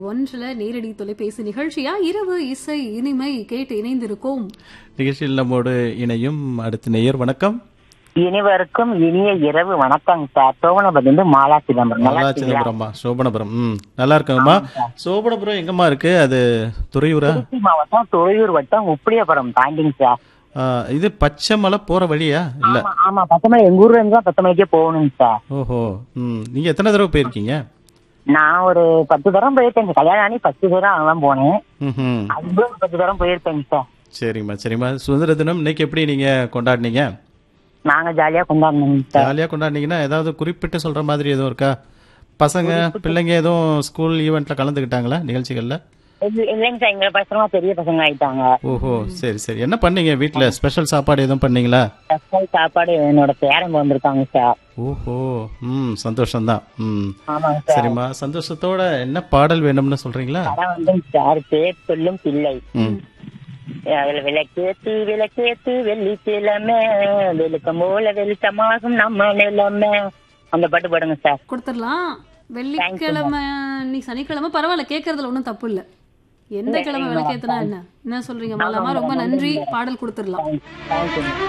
ஒன்றுல நேரடி தொலைபேசி நிகழ்ச்சியா இரவு இசை இனிமை கேட்டு இணைந்திருக்கோம் நிகழ்ச்சியில் நம்மோடு இணையும் அடுத்த நேயர் வணக்கம் இனிவருக்கும் இனிய இரவு வணக்கம் சார் சோமனபதி வந்து மாலா சிதம்பரம் நல்லா நல்லா இருக்கீங்களா? சிதம்பரம்மா சோபனபுரம் ம் நல்லா இருக்குங்கம்மா சோபனபுரம் எங்கம்மா இருக்கு அது துறையூரா திருச்சி மாவட்டம் துறையூர் வட்டம் உப்பிலியபுரம் தாண்டிங்க சார் ஆ, இது பச்சை மலை போற வழியா இல்ல ஆமா ஆமா பத்து மணி எங்க ஊர்ல இருந்து தான் பத்து மணிக்கே போகணுங்க சார் ஓஹோ ம் நீங்க எத்தனை தடவை போயிருக்கீங்க நான் ஒரு பத்து தரம் போயிருக்கேங்க கல்யாணம் ஆனி பத்து தரம் அங்கதான் போனேன் ம் அதுவும் ஒரு பத்து தரம் போயிருக்கேங்க சார் சரிம்மா சரிம்மா சுதந்திர தினம் இன்னைக்கு எப்படி நீங்க கொண்டாடினீங்க நாங்க ஜாலியா கொண்டாடணுங்க சார் ஜாலியா கொண்டாடினீங்கன்னா ஏதாவது குறிப்பிட்டு சொல்ற மாதிரி எதுவும் இருக்கா பசங்க பிள்ளைங்க எதுவும் ஸ்கூல் ஈவெண்ட்ல கலந்துக்கிட்டாங்களா நிகழ்ச்சிகள்ல இல்ல- இல்லைங்க சார் எங்க பசங்க பெரிய பசங்க ஆயிட்டாங்க ஓஹோ சரி சரி என்ன பண்ணீங்க வீட்ல ஸ்பெஷல் சாப்பாடு எதுவும் பண்ணீங்களா ஸ்பெஷல் சாப்பாடு என்னோட பேரன் வந்திருக்காங்க சார் ஓஹோ ம் சந்தோஷம்தான் ம் ஆமாங்க சார் சரிம்மா சந்தோஷத்தோட என்ன பாடல் வேணும்னு சொல்றீங்களா படம் வந்து சார் பேர் சொல்லும் பிள்ளை ம் அதுல விளக்கேத்து விளக்கேத்து வெள்ளிக்கிழமை வெளுக்கம் போல வெளிச்சமாகும் நம்ம நிலைமை அந்த பாட்டு பாடுங்க சார் கொடுத்துடலாம் வெள்ளிக்கிழமை இன்னைக்கு சனிக்கிழமை பரவாயில்ல கேட்கறதுல ஒன்றும் தப்பு இல்ல எந்த கிழமை விளக்கேத்துனா என்ன என்ன சொல்றீங்க மாலாமா ரொம்ப நன்றி பாடல் கொடுத்துடலாம் தேங்க்யூ